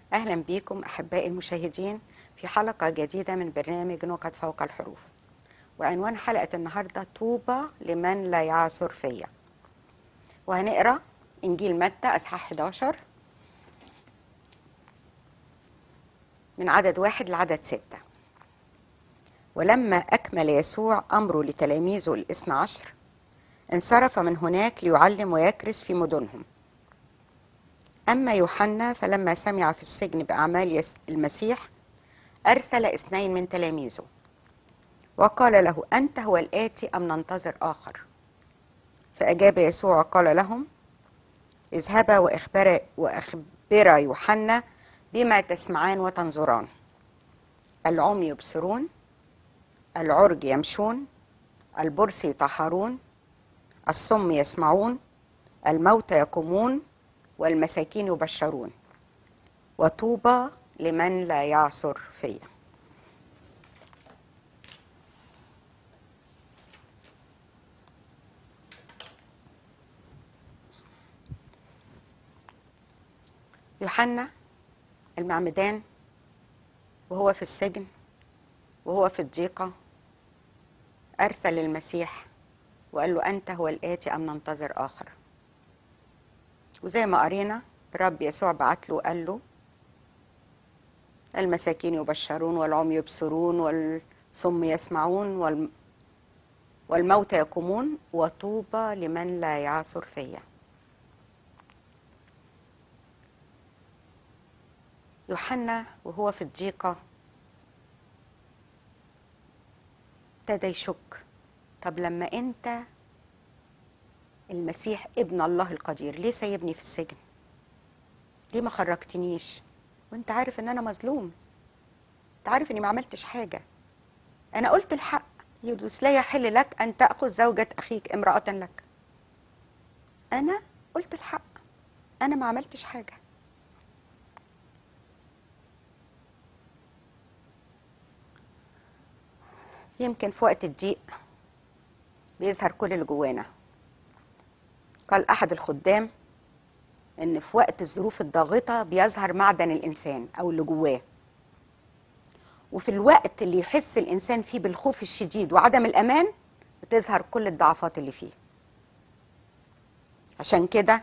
أهلا بكم أحبائي المشاهدين في حلقة جديدة من برنامج نقط فوق الحروف وعنوان حلقة النهاردة طوبى لمن لا يعثر فيا وهنقرأ إنجيل متى أصحاح 11 من عدد واحد لعدد ستة ولما أكمل يسوع أمره لتلاميذه الاثنى عشر انصرف من هناك ليعلم ويكرس في مدنهم أما يوحنا فلما سمع في السجن بأعمال يس- المسيح أرسل اثنين من تلاميذه وقال له أنت هو الآتي أم ننتظر آخر فأجاب يسوع وقال لهم اذهبا وأخبرا وأخبرا يوحنا بما تسمعان وتنظران العمي يبصرون العرج يمشون البرص يطهرون الصم يسمعون الموتى يقومون والمساكين يبشرون وطوبى لمن لا يعثر فيا يوحنا المعمدان وهو في السجن وهو في الضيقة أرسل المسيح وقال له أنت هو الآتي أم ننتظر آخر وزي ما قرينا الرب يسوع بعت له وقال له المساكين يبشرون والعمي يبصرون والصم يسمعون وال والموتى يقومون وطوبى لمن لا يعثر فيا يوحنا وهو في الضيقة ابتدى يشك طب لما انت المسيح ابن الله القدير ليه سايبني في السجن ليه ما خرجتنيش وانت عارف ان انا مظلوم انت عارف اني ما عملتش حاجه انا قلت الحق يدوس لا يحل لك ان تاخذ زوجة اخيك امراه لك انا قلت الحق انا ما عملتش حاجه يمكن في وقت الضيق بيظهر كل اللي جوانا قال احد الخدام ان في وقت الظروف الضاغطه بيظهر معدن الانسان او اللي جواه وفي الوقت اللي يحس الانسان فيه بالخوف الشديد وعدم الامان بتظهر كل الضعفات اللي فيه عشان كده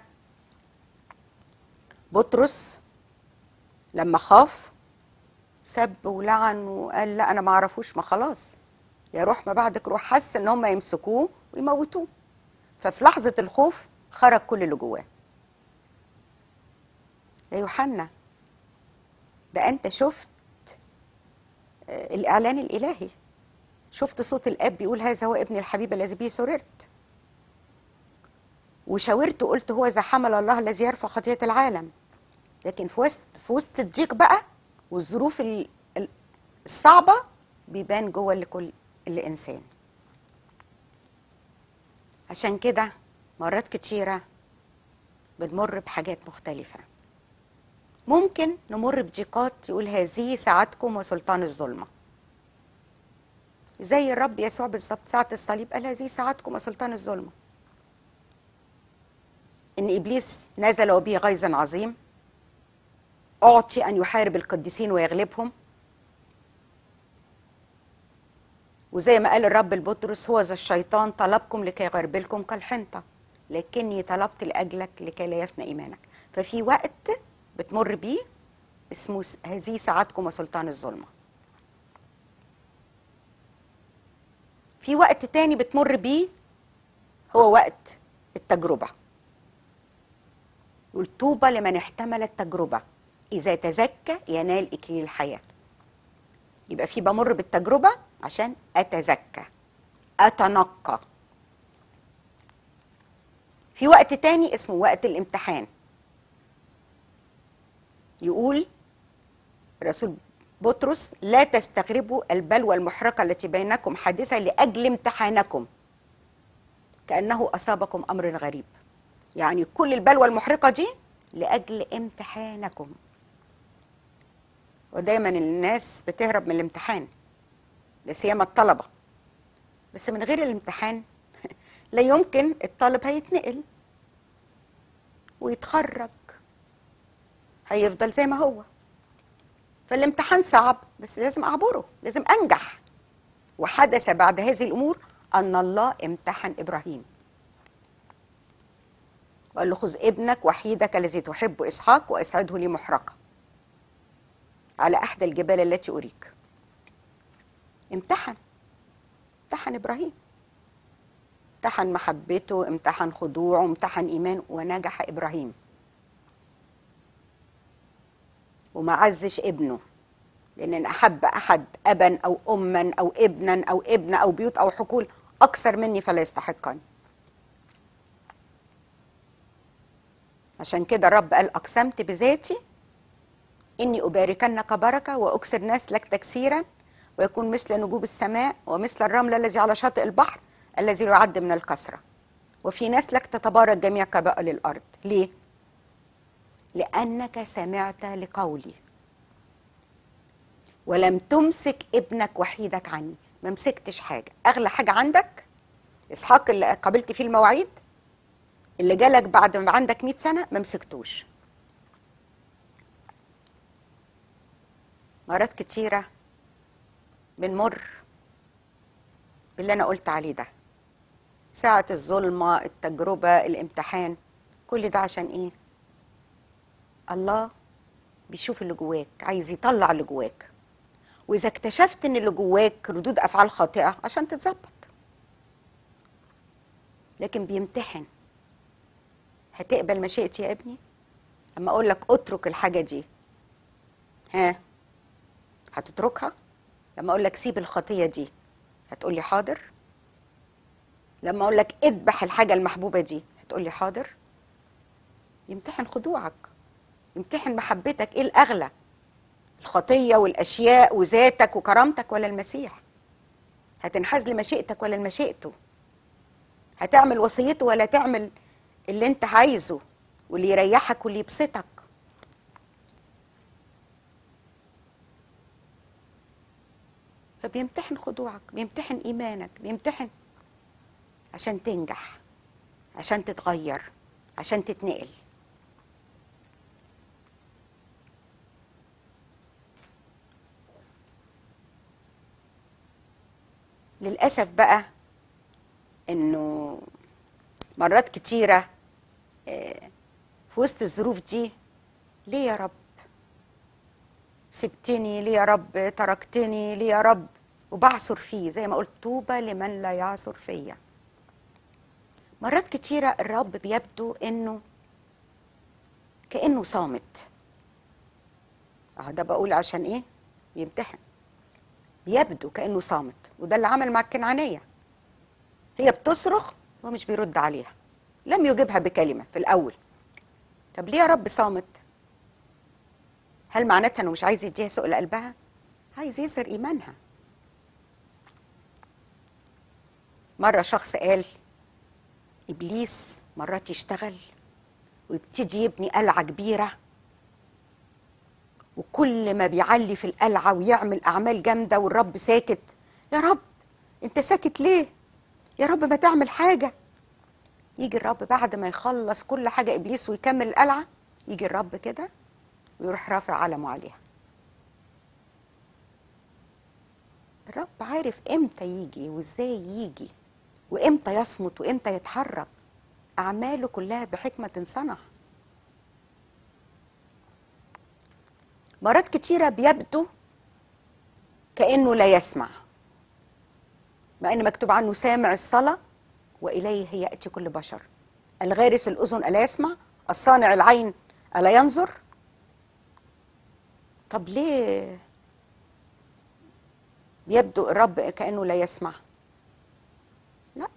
بطرس لما خاف سب ولعن وقال لا انا ما اعرفوش ما خلاص يا روح ما بعدك روح حس ان هم يمسكوه ويموتوه ففي لحظه الخوف خرج كل اللي جواه يا يوحنا ده انت شفت آه، الاعلان الالهي شفت صوت الاب بيقول هذا هو ابن الحبيب الذي به سررت وشاورت وقلت هو ذا حمل الله الذي يرفع خطيه العالم لكن في وسط في وسط الضيق بقى والظروف ال- ال- الصعبه بيبان جوه لكل الانسان عشان كده مرات كتيره بنمر بحاجات مختلفه ممكن نمر بضيقات يقول هذه ساعتكم وسلطان الظلمة زي الرب يسوع بالظبط ساعة الصليب قال هذه ساعتكم وسلطان الظلمة إن إبليس نزل وبه غيظا عظيم أعطي أن يحارب القديسين ويغلبهم وزي ما قال الرب لبطرس هو ذا الشيطان طلبكم لكي يغربلكم كالحنطة لكني طلبت لأجلك لكي لا يفنى إيمانك ففي وقت بتمر بيه اسمه س- هذه ساعتكم وسلطان الظلمة في وقت تاني بتمر بيه هو وقت التجربة يقول طوبى لمن احتمل التجربة إذا تزكى ينال إكليل الحياة يبقى في بمر بالتجربة عشان أتزكى أتنقى في وقت تاني اسمه وقت الامتحان يقول رسول بطرس لا تستغربوا البلوى المحرقة التي بينكم حادثة لأجل امتحانكم كأنه أصابكم أمر غريب يعني كل البلوى المحرقة دي لأجل امتحانكم ودايما الناس بتهرب من الامتحان لا سيما الطلبة بس من غير الامتحان لا يمكن الطالب هيتنقل ويتخرج هيفضل زي ما هو فالامتحان صعب بس لازم اعبره لازم انجح وحدث بعد هذه الامور ان الله امتحن ابراهيم وقال له خذ ابنك وحيدك الذي تحب اسحاق واسعده لي محرقه على احدى الجبال التي اريك امتحن امتحن ابراهيم امتحن محبته امتحن خضوعه امتحن ايمانه ونجح ابراهيم وما عزش ابنه لان إن احب احد ابا او اما او ابنا او ابنه او بيوت او حقول اكثر مني فلا يستحقني عشان كده الرب قال اقسمت بذاتي اني اباركنك بركه واكسر نسلك تكسيرا ويكون مثل نجوم السماء ومثل الرمل الذي على شاطئ البحر الذي يعد من الكثره وفي نسلك تتبارك جميع قبائل الارض ليه لانك سمعت لقولي ولم تمسك ابنك وحيدك عني ما مسكتش حاجه اغلى حاجه عندك اسحاق اللي قابلت فيه المواعيد اللي جالك بعد ما عندك 100 سنه ما مسكتوش مرات كتيره بنمر باللي انا قلت عليه ده ساعة الظلمة التجربة الامتحان كل ده عشان ايه الله بيشوف اللي جواك عايز يطلع اللي جواك واذا اكتشفت ان اللي جواك ردود افعال خاطئة عشان تتظبط لكن بيمتحن هتقبل مشيئتي يا ابني اما اقول لك اترك الحاجة دي ها هتتركها لما اقول لك سيب الخطيه دي هتقول لي حاضر لما اقول لك اذبح الحاجه المحبوبه دي هتقول لي حاضر يمتحن خضوعك يمتحن محبتك ايه الاغلى الخطيه والاشياء وذاتك وكرامتك ولا المسيح هتنحاز لمشيئتك ولا لمشيئته هتعمل وصيته ولا تعمل اللي انت عايزه واللي يريحك واللي يبسطك فبيمتحن خضوعك بيمتحن ايمانك بيمتحن عشان تنجح عشان تتغير عشان تتنقل للاسف بقى انه مرات كتيره آه، في وسط الظروف دي ليه يا رب سبتني ليه يا رب تركتني ليه يا رب وبعثر فيه زي ما قلت طوبى لمن لا يعثر فيا مرات كتيرة الرب بيبدو انه كأنه صامت اه ده بقول عشان ايه بيمتحن بيبدو كأنه صامت وده اللي عمل مع الكنعانية هي بتصرخ وهو مش بيرد عليها لم يجيبها بكلمة في الأول طب ليه يا رب صامت هل معناتها انه مش عايز يديها سوق لقلبها عايز يظهر ايمانها مره شخص قال ابليس مرات يشتغل ويبتدي يبني قلعه كبيره وكل ما بيعلي في القلعه ويعمل اعمال جامده والرب ساكت يا رب انت ساكت ليه يا رب ما تعمل حاجه يجي الرب بعد ما يخلص كل حاجه ابليس ويكمل القلعه يجي الرب كده ويروح رافع علمه عليها الرب عارف امتى يجي وازاي يجي وامتى يصمت وامتى يتحرك اعماله كلها بحكمه صنع مرات كتيره بيبدو كانه لا يسمع مع ان مكتوب عنه سامع الصلاه واليه ياتي كل بشر الغارس الاذن الا يسمع الصانع العين الا ينظر طب ليه يبدو الرب كانه لا يسمع لا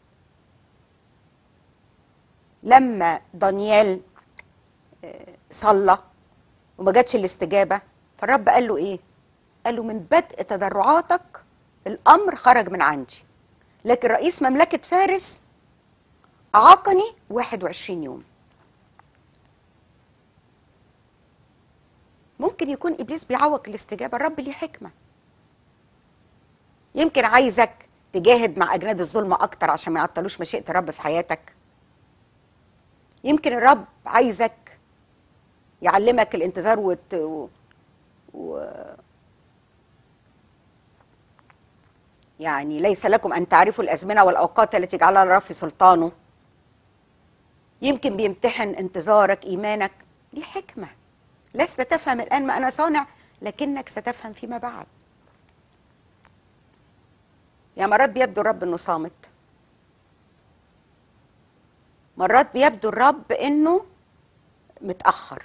لما دانيال آه، صلى وما جاتش الاستجابه فالرب قال له ايه قال له من بدء تضرعاتك الامر خرج من عندي لكن رئيس مملكه فارس اعاقني 21 يوم ممكن يكون ابليس بيعوق الاستجابه الرب ليه حكمه يمكن عايزك تجاهد مع اجناد الظلم اكتر عشان ما يعطلوش مشيئه الرب في حياتك يمكن الرب عايزك يعلمك الانتظار وت... و يعني ليس لكم أن تعرفوا الأزمنة والأوقات التي جعلها الله في سلطانه يمكن بيمتحن انتظارك إيمانك دي حكمة لست تفهم الآن ما أنا صانع لكنك ستفهم فيما بعد يعني مرات بيبدو الرب انه صامت مرات بيبدو الرب انه متاخر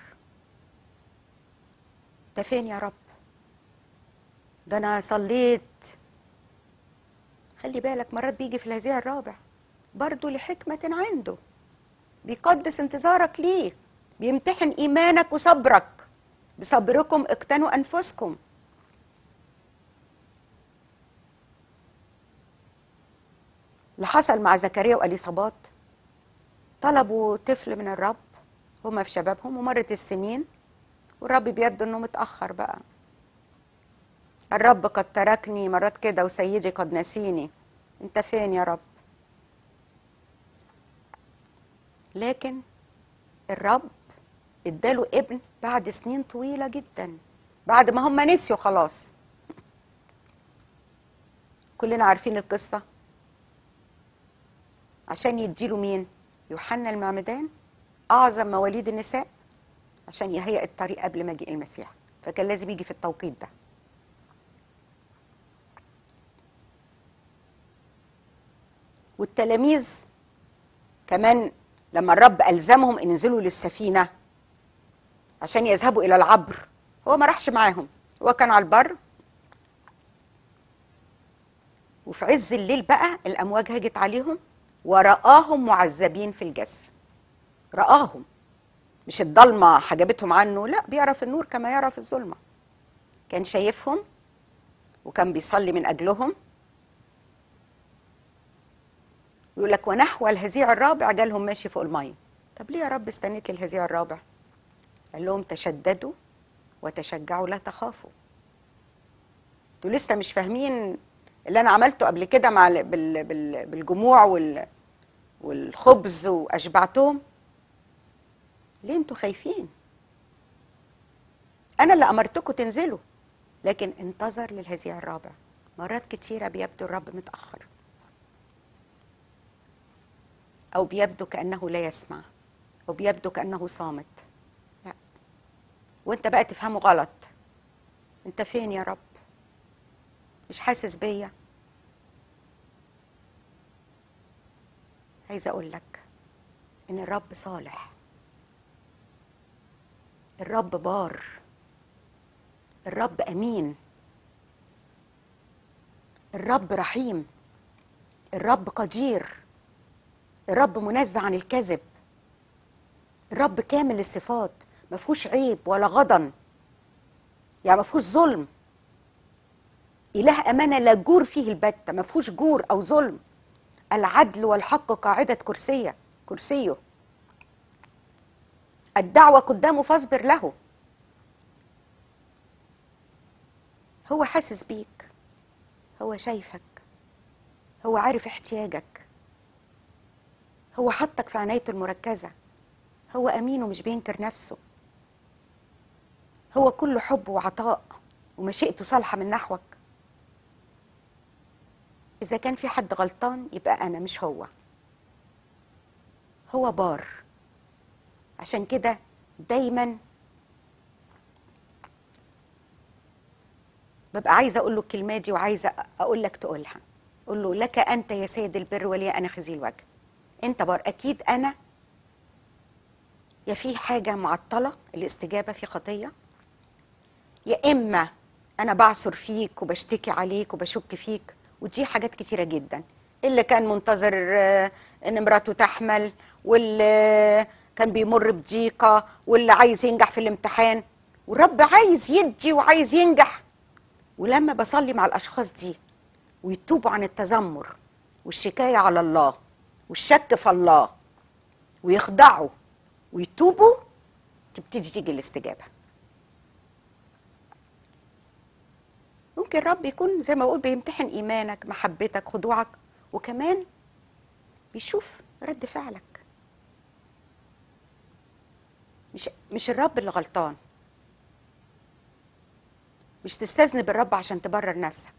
ده فين يا رب ده انا صليت خلي بالك مرات بيجي في الهزيع الرابع برضه لحكمة عنده بيقدس انتظارك ليه بيمتحن إيمانك وصبرك بصبركم اقتنوا أنفسكم اللي حصل مع زكريا واليصابات طلبوا طفل من الرب هما في شبابهم ومرت السنين والرب بيبدو انه متاخر بقى الرب قد تركني مرات كده وسيدي قد نسيني انت فين يا رب لكن الرب اداله ابن بعد سنين طويله جدا بعد ما هم نسيوا خلاص كلنا عارفين القصه عشان يديله مين يوحنا المعمدان اعظم مواليد النساء عشان يهيئ الطريق قبل مجيء المسيح فكان لازم يجي في التوقيت ده والتلاميذ كمان لما الرب ألزمهم ان ينزلوا للسفينة عشان يذهبوا إلى العبر هو ما راحش معاهم هو كان على البر وفي عز الليل بقى الأمواج هجت عليهم ورآهم معذبين في الجسف رآهم مش الضلمة حجبتهم عنه لا بيعرف النور كما يعرف الظلمة كان شايفهم وكان بيصلي من أجلهم يقول لك ونحو الهزيع الرابع جالهم ماشي فوق المية طب ليه يا رب استنيت للهزيع الرابع قال لهم تشددوا وتشجعوا لا تخافوا انتوا لسه مش فاهمين اللي انا عملته قبل كده مع ال- بال- بال- بالجموع وال والخبز واشبعتهم ليه انتوا خايفين انا اللي امرتكم تنزلوا لكن انتظر للهزيع الرابع مرات كتيره بيبدو الرب متاخر او بيبدو كانه لا يسمع او بيبدو كانه صامت لا وانت بقى تفهمه غلط انت فين يا رب مش حاسس بيا عايزه اقول لك ان الرب صالح الرب بار الرب امين الرب رحيم الرب قدير الرب منزه عن الكذب الرب كامل الصفات ما فيهوش عيب ولا غضن يعني ما فيهوش ظلم اله امانه لا جور فيه البته ما فيهوش جور او ظلم العدل والحق قاعده كرسيه كرسيه الدعوه قدامه فاصبر له هو حاسس بيك هو شايفك هو عارف احتياجك هو حطك في عنايته المركزه هو امين ومش بينكر نفسه هو كله حب وعطاء ومشيئته صالحه من نحوك اذا كان في حد غلطان يبقى انا مش هو هو بار عشان كده دايما ببقى عايزه اقول له الكلمه دي وعايزه اقول لك تقولها قول له لك انت يا سيد البر ولي انا خزي الوجه انت بار اكيد انا يا في حاجه معطله الاستجابه في خطيه يا اما انا بعثر فيك وبشتكي عليك وبشك فيك ودي حاجات كتيره جدا اللي كان منتظر آه، ان مراته تحمل واللي كان بيمر بضيقه واللي عايز ينجح في الامتحان والرب عايز يدي وعايز ينجح ولما بصلي مع الاشخاص دي ويتوبوا عن التذمر والشكايه على الله والشك في الله ويخضعوا ويتوبوا تبتدي تيجي الاستجابه ممكن الرب يكون زي ما بقول بيمتحن ايمانك محبتك خضوعك وكمان بيشوف رد فعلك مش مش الرب اللي غلطان مش تستذنب الرب عشان تبرر نفسك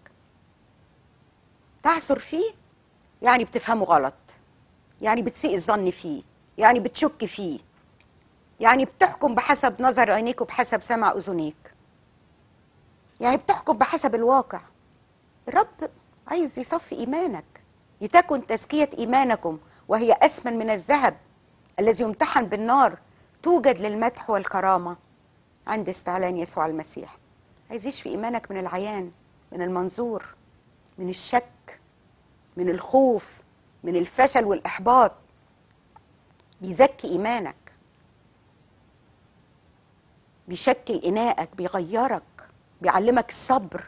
تعثر فيه يعني بتفهمه غلط يعني بتسيء الظن فيه يعني بتشك فيه يعني بتحكم بحسب نظر عينيك وبحسب سمع اذنيك يعني بتحكم بحسب الواقع الرب عايز يصفي ايمانك لتكن تزكيه ايمانكم وهي اثمن من الذهب الذي يمتحن بالنار توجد للمدح والكرامه عند استعلان يسوع المسيح عايز يشفي ايمانك من العيان من المنظور من الشك من الخوف من الفشل والاحباط بيزكي ايمانك بيشكل اناءك بيغيرك بيعلمك الصبر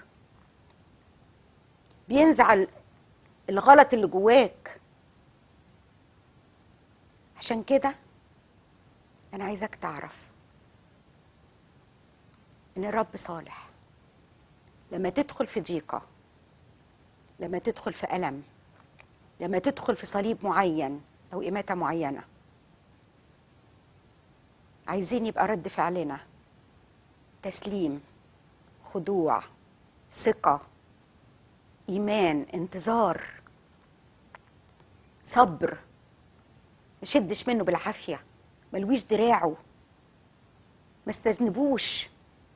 بينزع ال- الغلط اللي جواك عشان كده انا عايزك تعرف ان الرب صالح لما تدخل في ضيقه لما تدخل في الم لما تدخل في صليب معين او اماته معينه عايزين يبقى رد فعلنا تسليم خضوع ثقه ايمان انتظار صبر ما شدش منه بالعافيه ملويش دراعه ما استذنبوش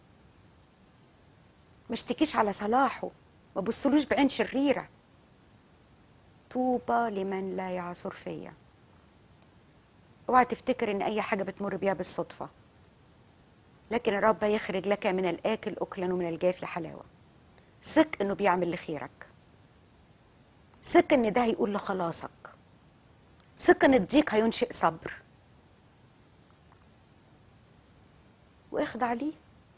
ما اشتكيش على صلاحه ما بصلوش بعين شريره طوبى لمن لا يعثر فيا اوعى تفتكر ان اي حاجه بتمر بيها بالصدفه لكن الرب يخرج لك من الاكل اكلا ومن الجافي حلاوه ثق انه بيعمل لخيرك ثق ان ده هيقول لخلاصك ثق ان الضيق هينشئ صبر واخضع ليه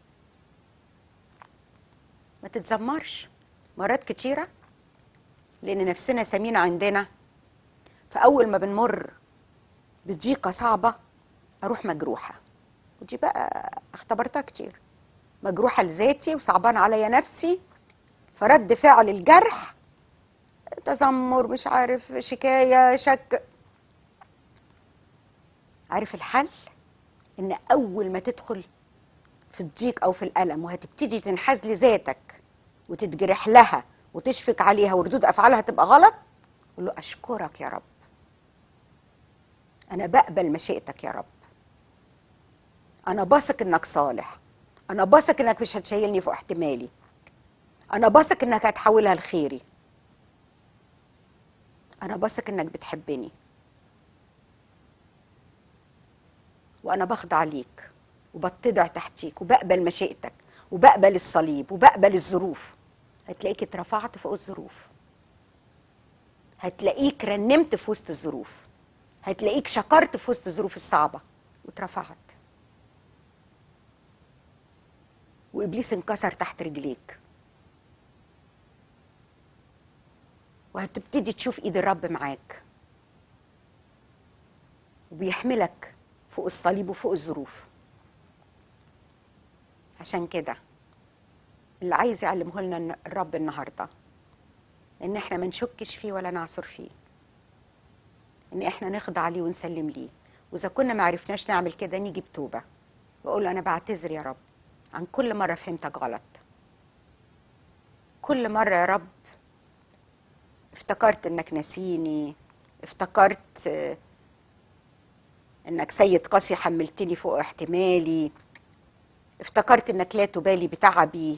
ما تتذمرش مرات كتيرة لأن نفسنا سمينة عندنا فأول ما بنمر بضيقة صعبة أروح مجروحة ودي بقى اختبرتها كتير مجروحة لذاتي وصعبان عليا نفسي فرد فعل الجرح تذمر مش عارف شكاية شك عارف الحل ان اول ما تدخل في الضيق او في الالم وهتبتدي تنحاز لذاتك وتتجرح لها وتشفق عليها وردود افعالها تبقى غلط قول له اشكرك يا رب انا بقبل مشيئتك يا رب انا باثق انك صالح انا باثق انك مش هتشيلني فوق احتمالي انا باثق انك هتحولها لخيري انا باثق انك بتحبني وانا بخضع ليك وبتضع تحتيك وبقبل مشيئتك وبقبل الصليب وبقبل الظروف هتلاقيك اترفعت فوق الظروف هتلاقيك رنمت في وسط الظروف هتلاقيك شكرت في وسط الظروف الصعبة واترفعت وإبليس انكسر تحت رجليك وهتبتدي تشوف إيد الرب معاك وبيحملك فوق الصليب وفوق الظروف عشان كده اللي عايز يعلمه لنا الرب النهارده ان احنا ما نشكش فيه ولا نعثر فيه ان احنا نخضع ليه ونسلم ليه واذا كنا ما عرفناش نعمل كده نيجي بتوبه واقول له انا بعتذر يا رب عن كل مره فهمتك غلط كل مره يا رب افتكرت انك نسيني افتكرت آه، انك سيد قاسي حملتني فوق احتمالي افتكرت انك لا تبالي بتعبي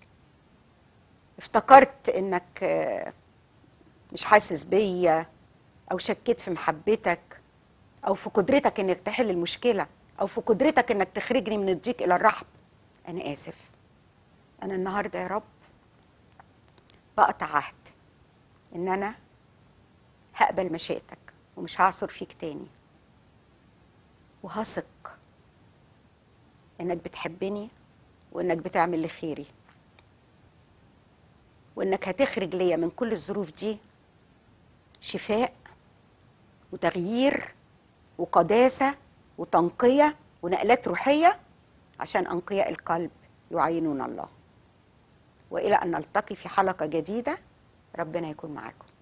افتكرت انك آه، مش حاسس بيا او شكيت في محبتك او في قدرتك انك تحل المشكله او في قدرتك انك تخرجني من الضيق الى الرحب انا اسف انا النهارده يا رب بقطع عهد ان انا هقبل مشيئتك ومش هعصر فيك تاني وهثق انك بتحبني وانك بتعمل لخيري وانك هتخرج ليا من كل الظروف دي شفاء وتغيير وقداسه وتنقيه ونقلات روحيه عشان انقياء القلب يعينون الله والى ان نلتقي في حلقه جديده ربنا يكون معاكم